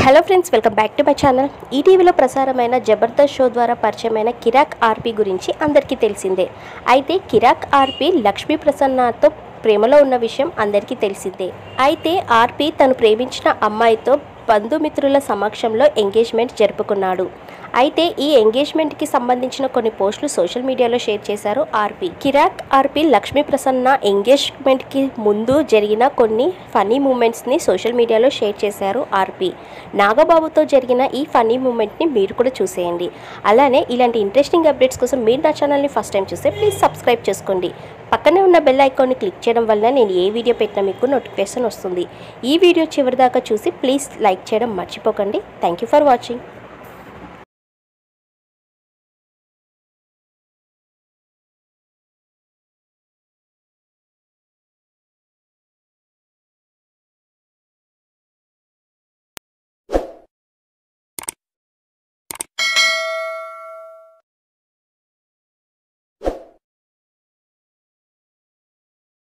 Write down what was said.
hello friends welcome back to my channel ఈటీవీలో ప్రసారమైన Jabardasth show ద్వారా పరిచయమైన కిరాక్ ఆర్పి గురించి అందరికీ తెలిసిందే అయితే కిరాక్ ఆర్పి లక్ష్మీ ప్రసన్నతో ప్రేమలో ఉన్న విషయం అందరికీ తెలిసిందే అయితే ఆర్పి తను ప్రేమించిన అమ్మాయితో బంధుమిత్రుల సమక్షంలో ఎంగేజ్మెంట్ జరుపుకున్నాడు అయితే ఈ ఎంగేజ్మెంట్కి సంబంధించిన కొన్ని పోస్టులు సోషల్ మీడియాలో షేర్ చేశారు ఆర్పి కిరాక్ ఆర్పి లక్ష్మీ ప్రసన్న ఎంగేజ్మెంట్కి ముందు జరిగిన కొన్ని ఫనీ మూమెంట్స్ని సోషల్ మీడియాలో షేర్ చేశారు ఆర్పి నాగబాబుతో జరిగిన ఈ ఫనీ మూమెంట్ని మీరు కూడా చూసేయండి అలానే ఇలాంటి ఇంట్రెస్టింగ్ అప్డేట్స్ కోసం మీరు నా ఛానల్ని ఫస్ట్ టైం చూస్తే ప్లీజ్ సబ్స్క్రైబ్ చేసుకోండి పక్కనే ఉన్న బెల్ ఐకాన్ని క్లిక్ చేయడం వల్ల నేను ఏ వీడియో పెట్టినా మీకు నోటిఫికేషన్ వస్తుంది ఈ వీడియో చివరిదాకా చూసి ప్లీజ్ లైక్ చేయడం మర్చిపోకండి థ్యాంక్ యూ ఫర్ వాచింగ్